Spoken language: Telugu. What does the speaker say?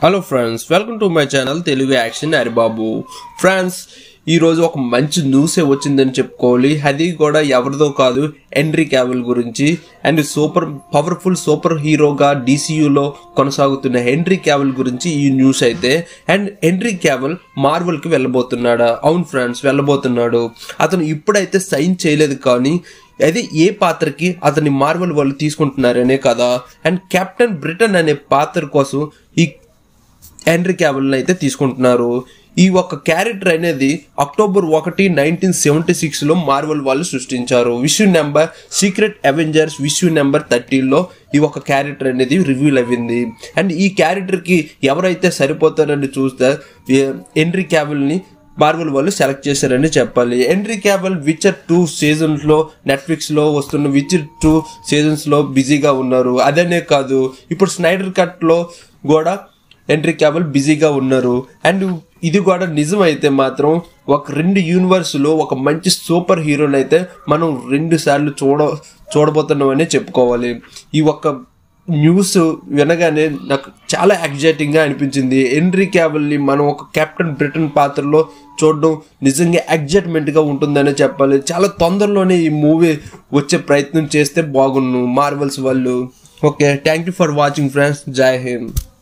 hello friends welcome to my channel Telugu action Haribabu friends ఈరోజు ఒక మంచి న్యూసే వచ్చిందని చెప్పుకోవాలి అది కూడా ఎవరిదో కాదు ఎండ్రీ క్యావిల్ గురించి అండ్ సూపర్ పవర్ఫుల్ సూపర్ హీరోగా డీసీయూలో కొనసాగుతున్న హెన్రీ క్యావిల్ గురించి ఈ న్యూస్ అయితే అండ్ హెన్రీ క్యావిల్ మార్వెల్కి వెళ్ళబోతున్నాడా అవును ఫ్రెండ్స్ వెళ్ళబోతున్నాడు అతను ఇప్పుడైతే సైన్ చేయలేదు కానీ అది ఏ పాత్రకి అతని మార్వెల్ వాళ్ళు తీసుకుంటున్నారనే కదా అండ్ కెప్టెన్ బ్రిటన్ అనే పాత్ర కోసం ఈ హెన్రీ క్యాబిల్ని అయితే తీసుకుంటున్నారు ఈ ఒక్క క్యారెక్టర్ అనేది అక్టోబర్ ఒకటి నైన్టీన్ సెవెంటీ సిక్స్లో మార్వెల్ వాళ్ళు సృష్టించారు issue number secret Avengers issue number థర్టీలో ఈ ఒక క్యారెక్టర్ అనేది రివీల్ అయింది అండ్ ఈ క్యారెక్టర్కి ఎవరైతే సరిపోతారని చూస్తే హెన్రీ క్యాబిల్ని మార్వెల్ వాళ్ళు సెలెక్ట్ చేశారని చెప్పాలి ఎంట్రీ క్యాబల్ విచర్ టూ సీజన్స్లో నెట్ఫ్లిక్స్లో వస్తున్న విచర్ టూ సీజన్స్లో బిజీగా ఉన్నారు అదనే కాదు ఇప్పుడు స్నైడర్ కట్లో కూడా ఎంట్రీ క్యాబల్ బిజీగా ఉన్నారు అండ్ ఇది కూడా నిజమైతే మాత్రం ఒక రెండు యూనివర్స్లో ఒక మంచి సూపర్ హీరోని అయితే మనం రెండు సార్లు చూడ చూడబోతున్నామని చెప్పుకోవాలి ఈ ఒక్క న్యూస్ వినగానే నాకు చాలా ఎగ్జైటింగ్గా అనిపించింది ఎంట్రీ క్యాబల్ని మనం ఒక కెప్టెన్ బ్రిటన్ పాత్రలో చూడడం నిజంగా ఎగ్జైట్మెంట్గా ఉంటుందనే చెప్పాలి చాలా తొందరలోనే ఈ మూవీ వచ్చే ప్రయత్నం చేస్తే బాగున్ను మార్వెల్స్ వాళ్ళు okay thank you for watching friends Jai Hind